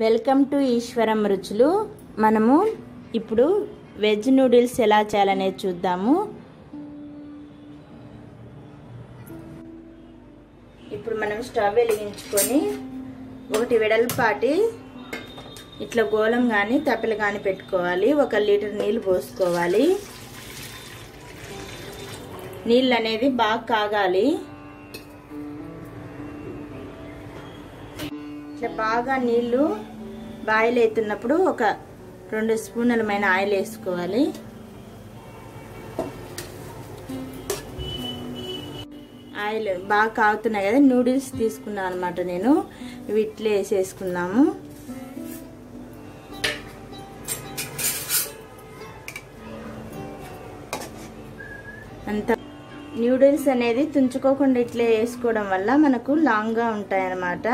welcome to ఈశ్వరం రుచులు మనము ఇప్పుడు వెజ్ నూడిల్స్ ఎలా చేయాలనేది చూద్దాము ఇప్పుడు మనం స్టవ్ వెలిగించుకొని ఒకటి వెడల్పాటి ఇట్లా గోళం కానీ తప్పెలు కానీ పెట్టుకోవాలి ఒక లీటర్ నీళ్ళు పోసుకోవాలి నీళ్ళు అనేది బాగా కాగాలి ఇట్లా బాగా నీళ్ళు బాయిల్ అవుతున్నప్పుడు ఒక రెండు స్పూన్లమైన ఆయిల్ వేసుకోవాలి ఆయిల్ బాగా కాగుతున్నాయి కదా నూడిల్స్ తీసుకున్నాను అనమాట నేను వీటిలో వేసేసుకున్నాము అంత నూడిల్స్ అనేది తుంచుకోకుండా ఇట్లే వేసుకోవడం వల్ల మనకు లాంగ్గా ఉంటాయి అన్నమాట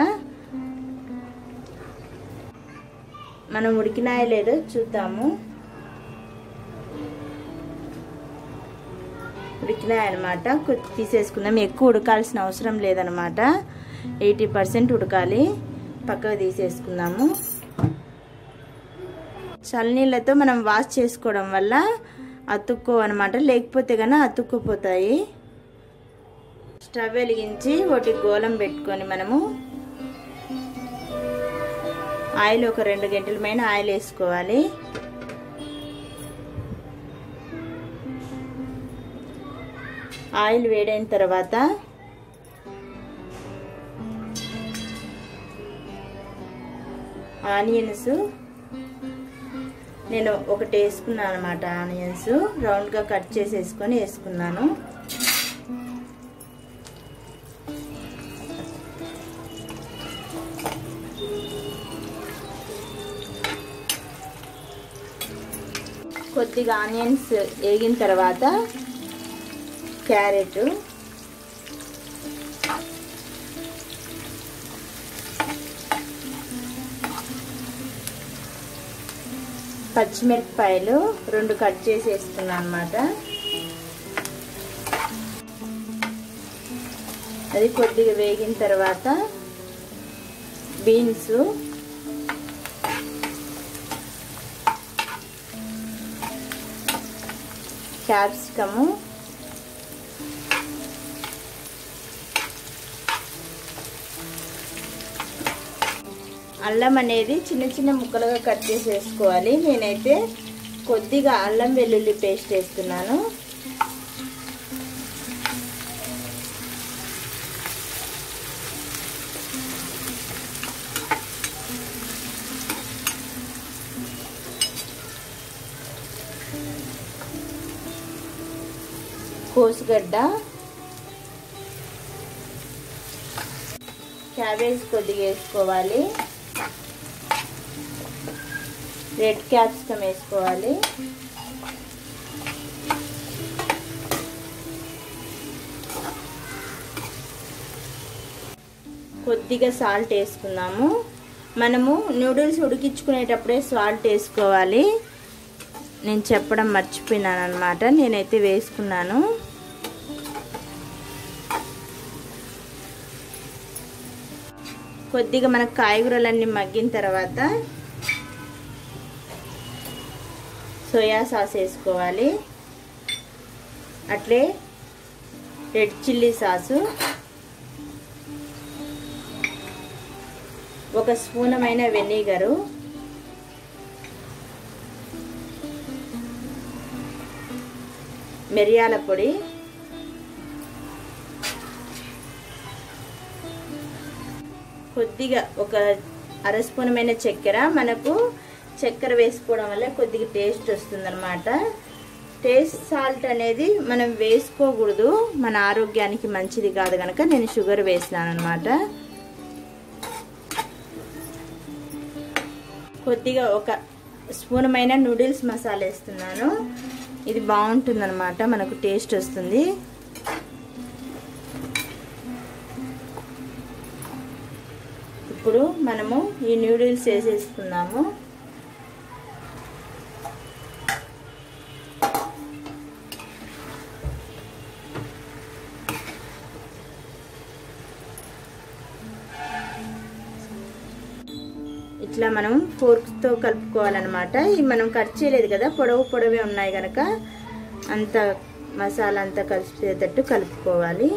మనం ఉడికినాయో లేదో చూద్దాము ఉడికినాయన్నమాట తీసేసుకుందాం ఎక్కువ ఉడకాల్సిన అవసరం లేదనమాట ఎయిటీ పర్సెంట్ ఉడకాలి పక్కకు తీసేసుకుందాము చల్లనీళ్ళతో మనం వాష్ చేసుకోవడం వల్ల అతుక్కో అనమాట లేకపోతే కన్నా అతుక్కుపోతాయి స్టవ్ వెలిగించి ఒకటి గోళం పెట్టుకొని మనము ఆయిల్ ఒక రెండు గంటల పైన ఆయిల్ వేసుకోవాలి ఆయిల్ వేడైన తర్వాత ఆనియన్స్ నేను ఒకటి వేసుకున్నాను అనమాట ఆనియన్స్ రౌండ్గా కట్ చేసి వేసుకొని వేసుకున్నాను కొద్దిగా ఆనియన్స్ వేగిన తర్వాత క్యారెట్ పచ్చిమిరపకాయలు రెండు కట్ చేసి వేసుకున్నాను అనమాట అది కొద్దిగా వేగిన తర్వాత బీన్స్ క్యాప్సికము అల్లం అనేది చిన్న చిన్న ముక్కలుగా కట్ చేసి వేసుకోవాలి నేనైతే కొద్దిగా అల్లం వెల్లుల్లి పేస్ట్ వేస్తున్నాను కోసుగడ్డ క్యాబేజ్ కొద్దిగా వేసుకోవాలి రెడ్ క్యాప్సికమ్ వేసుకోవాలి కొద్దిగా సాల్ట్ వేసుకున్నాము మనము నూడిల్స్ ఉడికించుకునేటప్పుడే సాల్ట్ వేసుకోవాలి నేను చెప్పడం మర్చిపోయినాను అనమాట నేనైతే వేసుకున్నాను కొద్దిగా మనకు కాయగూరలన్నీ మగ్గిన తర్వాత సోయా సాస్ వేసుకోవాలి అట్లే రెడ్ చిల్లీ సాసు ఒక స్పూనమైన వెనిగరు మిరియాల పొడి కొద్దిగా ఒక అర స్పూనమైన చక్కెర మనకు చక్కెర వేసుకోవడం వల్ల కొద్దిగా టేస్ట్ వస్తుందన్నమాట టేస్ట్ సాల్ట్ అనేది మనం వేసుకోకూడదు మన ఆరోగ్యానికి మంచిది కాదు కనుక నేను షుగర్ వేసినాను అనమాట కొద్దిగా ఒక స్పూనమైన నూడిల్స్ మసాలా వేస్తున్నాను ఇది బాగుంటుందన్నమాట మనకు టేస్ట్ వస్తుంది ఇప్పుడు మనము ఈ నూడిల్స్ వేసేసుకున్నాము ఇట్లా మనం ఫోర్క్తో కలుపుకోవాలన్నమాట ఇవి మనం కట్ చేయలేదు కదా పొడవు పొడవే ఉన్నాయి కనుక అంత మసాలా అంతా కలిసేటట్టు కలుపుకోవాలి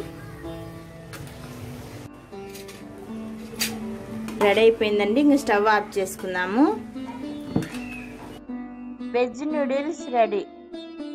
రెడీ అయిపోయిందండి ఇంక స్టవ్ ఆఫ్ చేసుకుందాము వెజ్ నూడిల్స్ రెడీ